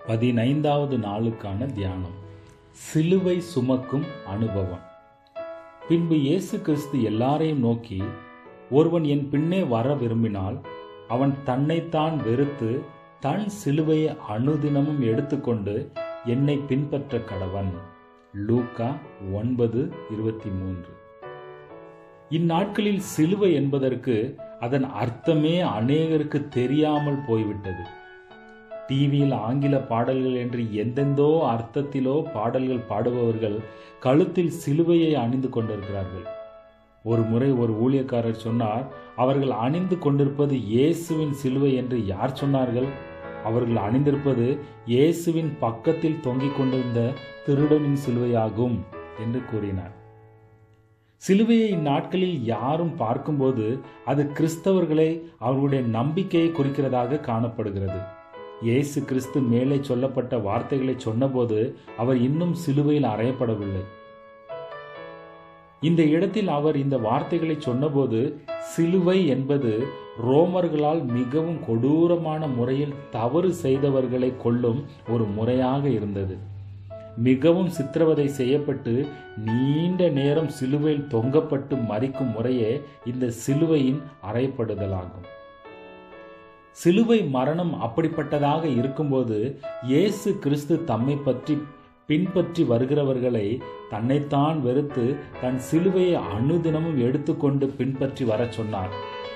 பதினைந்தாவது நாளுக்கான தியானம் சிலுவை சுமக்கும் அனுபவம் பின்பு இயேசு கிறிஸ்து எல்லாரையும் நோக்கி ஒருவன் என் பின்னே வர விரும்பினால் அவன் தன்னைத்தான் வெறுத்து தன் சிலுவையை அனுதினமும் எடுத்துக்கொண்டு என்னை பின்பற்ற கடவன் லூக்கா ஒன்பது இருபத்தி மூன்று இந்நாட்களில் சிலுவை என்பதற்கு அதன் அர்த்தமே அநேகருக்கு தெரியாமல் போய்விட்டது டிவியில் ஆங்கில பாடல்கள் என்று எந்தெந்தோ அர்த்தத்திலோ பாடல்கள் பாடுபவர்கள் கழுத்தில் சிலுவையை அணிந்து கொண்டிருக்கிறார்கள் ஒரு முறை ஒரு ஊழியக்காரர் சொன்னார் அவர்கள் அணிந்து கொண்டிருப்பது இயேசுவின் சிலுவை என்று யார் சொன்னார்கள் அவர்கள் அணிந்திருப்பது இயேசுவின் பக்கத்தில் தொங்கிக் கொண்டிருந்த திருடனின் சிலுவையாகும் என்று கூறினார் சிலுவையை இந்நாட்களில் யாரும் பார்க்கும்போது அது கிறிஸ்தவர்களை அவர்களுடைய நம்பிக்கையை குறிக்கிறதாக காணப்படுகிறது இயேசு கிறிஸ்து மேலே சொல்லப்பட்ட வார்த்தைகளை சொன்னபோது அவர் இன்னும் சிலுவையில் அறையப்படவில்லை இந்த இடத்தில் அவர் இந்த வார்த்தைகளை சொன்னபோது சிலுவை என்பது ரோமர்களால் மிகவும் கொடூரமான முறையில் தவறு செய்தவர்களை கொல்லும் ஒரு முறையாக இருந்தது மிகவும் சித்திரவதை செய்யப்பட்டு நீண்ட நேரம் சிலுவையில் தொங்கப்பட்டு மறிக்கும் முறையே இந்த சிலுவையின் அறையப்படுதலாகும் சிலுவை மரணம் அப்படிப்பட்டதாக இருக்கும்போது இயேசு கிறிஸ்து தம்மை பற்றி பின்பற்றி வருகிறவர்களை தன்னைத்தான் வெறுத்து தன் சிலுவையை அனுதினமும் எடுத்துக்கொண்டு பின்பற்றி வரச் சொன்னார்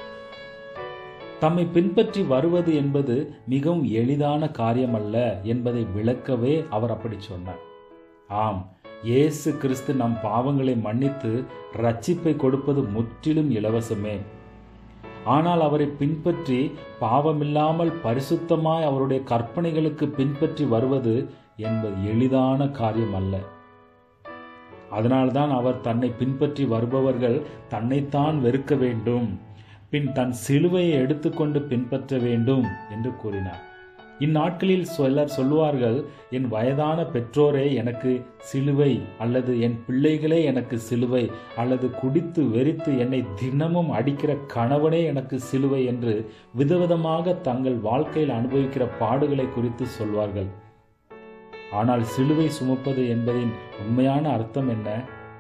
தம்மை பின்பற்றி வருவது என்பது மிகவும் எளிதான காரியமல்ல என்பதை விளக்கவே அவர் அப்படி சொன்னார் ஆம் இயேசு கிறிஸ்து நம் பாவங்களை மன்னித்து ரட்சிப்பை கொடுப்பது முற்றிலும் இலவசமே ஆனால் அவரை பின்பற்றி பாவமில்லாமல் பரிசுத்தமாய் அவருடைய கற்பனைகளுக்கு பின்பற்றி வருவது என்பது எளிதான காரியம் அல்ல அதனால்தான் அவர் தன்னை பின்பற்றி வருபவர்கள் தன்னைத்தான் வெறுக்க வேண்டும் பின் தன் சிலுவையை எடுத்துக்கொண்டு பின்பற்ற வேண்டும் என்று கூறினார் இந்நாட்களில் சிலர் சொல்லுவார்கள் என் வயதான பெற்றோரே எனக்கு சிலுவை அல்லது என் பிள்ளைகளே எனக்கு சிலுவை அல்லது குடித்து வெறித்து என்னை தினமும் அடிக்கிற கணவனே எனக்கு சிலுவை என்று விதவிதமாக தங்கள் வாழ்க்கையில் அனுபவிக்கிற பாடுகளை குறித்து சொல்வார்கள் ஆனால் சிலுவை சுமப்பது என்பதின் உண்மையான அர்த்தம் என்ன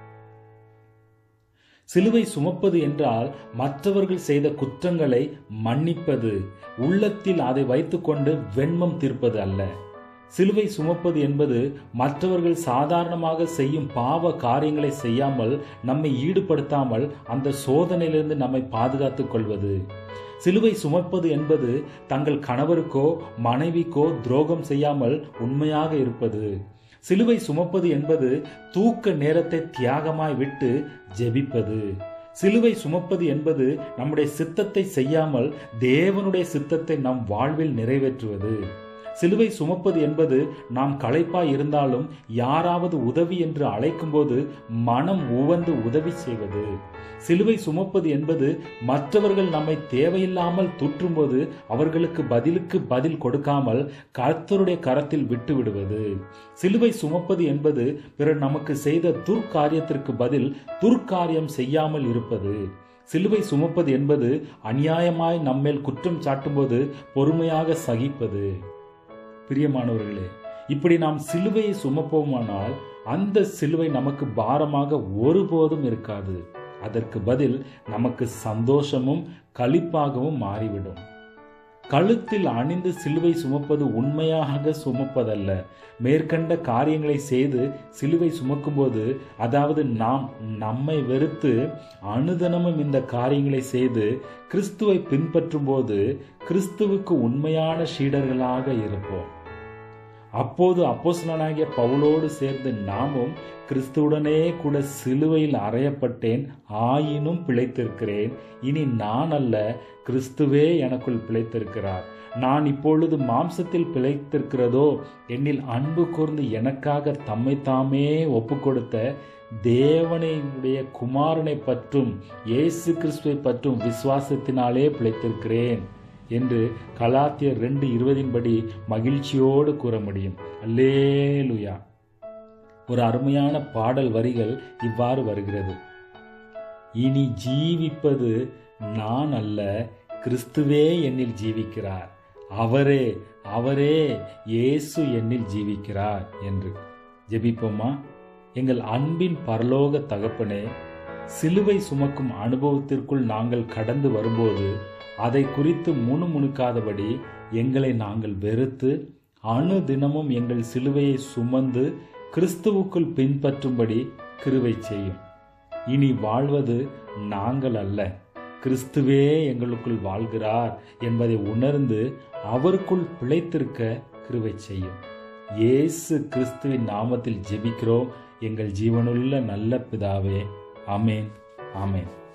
சிலுவை சுமப்பது என்றால் மற்றவர்கள் செய்த குற்றங்களை மன்னிப்பது உள்ளத்தில் அதை வைத்துக்கொண்டு வெண்மம் தீர்ப்பது அல்ல சிலுவை சுமப்பது என்பது மற்றவர்கள் சாதாரணமாக செய்யும் பாவ காரியங்களை செய்யாமல் நம்மை ஈடுபடுத்தாமல் அந்த சோதனையிலிருந்து நம்மை பாதுகாத்துக் கொள்வது சிலுவை சுமப்பது என்பது தங்கள் கணவருக்கோ மனைவிக்கோ துரோகம் செய்யாமல் உண்மையாக இருப்பது சிலுவை சுமப்பது என்பது தூக்க நேரத்தை தியாகமாய் விட்டு ஜெபிப்பது சிலுவை சுமப்பது என்பது நம்முடைய சித்தத்தை செய்யாமல் தேவனுடைய சித்தத்தை நம் வாழ்வில் நிறைவேற்றுவது சிலுவை சுமப்பது என்பது நாம் களைப்பாய் இருந்தாலும் யாராவது உதவி என்று அழைக்கும்போது மனம் உவந்து உதவி செய்வது சிலுவை சுமப்பது என்பது மற்றவர்கள் நம்மை தேவையில்லாமல் துற்றும்போது அவர்களுக்கு பதிலுக்கு பதில் கொடுக்காமல் கர்த்தருடைய கரத்தில் விட்டு விடுவது சிலுவை சுமப்பது என்பது பிறர் நமக்கு செய்த துர்க்காரியத்திற்கு பதில் துர்க்காரியம் செய்யாமல் இருப்பது சிலுவை சுமப்பது என்பது அநியாயமாய் நம்மேல் குற்றம் சாட்டும்போது பொறுமையாக சகிப்பது பிரியமானவர்களே இப்படி நாம் சிலுவையை சுமப்போமானால் அந்த சிலுவை நமக்கு பாரமாக ஒருபோதும் இருக்காது அதற்கு பதில் நமக்கு சந்தோஷமும் களிப்பாகவும் மாறிவிடும் கழுத்தில் அணிந்து சிலுவை சுமப்பது உண்மையாக சுமப்பதல்ல மேற்கண்ட காரியங்களை செய்து சிலுவை சுமக்கும்போது அதாவது நாம் நம்மை வெறுத்து அனுதனமும் இந்த காரியங்களை செய்து கிறிஸ்துவை பின்பற்றும் போது கிறிஸ்துவுக்கு உண்மையான சீடர்களாக இருப்போம் அப்போது அப்போசனாகிய பவுலோடு சேர்ந்து நாமும் கிறிஸ்துவுடனே கூட சிலுவையில் அறையப்பட்டேன் ஆயினும் பிழைத்திருக்கிறேன் இனி நான் அல்ல கிறிஸ்துவே எனக்குள் பிழைத்திருக்கிறார் நான் இப்பொழுது மாம்சத்தில் பிழைத்திருக்கிறதோ என்னில் அன்பு கூர்ந்து எனக்காக தம்மை தாமே ஒப்பு கொடுத்த தேவனையுடைய குமாரனை பற்றும் இயேசு கிறிஸ்துவை பற்றும் விசுவாசத்தினாலே பிழைத்திருக்கிறேன் என்று கலாத்தியர் ரெண்டு இருபதின்படி மகிழ்ச்சியோடு கூற முடியும் அல்லேலுயா ஒரு அருமையான பாடல் வரிகள் இவ்வாறு வருகிறது இனி ஜீவிப்பது நான் அல்ல கிறிஸ்துவே என்னில் ஜீவிக்கிறார் அவரே அவரே இயேசு என்னில் ஜீவிக்கிறார் என்று ஜெபிப்போமா எங்கள் அன்பின் பரலோக தகப்பனே சிலுவை சுமக்கும் அனுபவத்திற்குள் நாங்கள் கடந்து வரும்போது அதை குறித்து முணுமுணுக்காதபடி எங்களை நாங்கள் வெறுத்து அணு தினமும் எங்கள் சிலுவையை சுமந்து கிறிஸ்துவுக்குள் பின்பற்றும்படி கிருவை செய்யும் இனி வாழ்வது நாங்கள் அல்ல கிறிஸ்துவே எங்களுக்குள் வாழ்கிறார் என்பதை உணர்ந்து அவருக்குள் பிழைத்திருக்க கிருவை செய்யும் இயேசு கிறிஸ்துவின் நாமத்தில் ஜெபிக்கிறோம் எங்கள் ஜீவனுள்ள நல்ல பிதாவே ஆமேன் ஆமேன்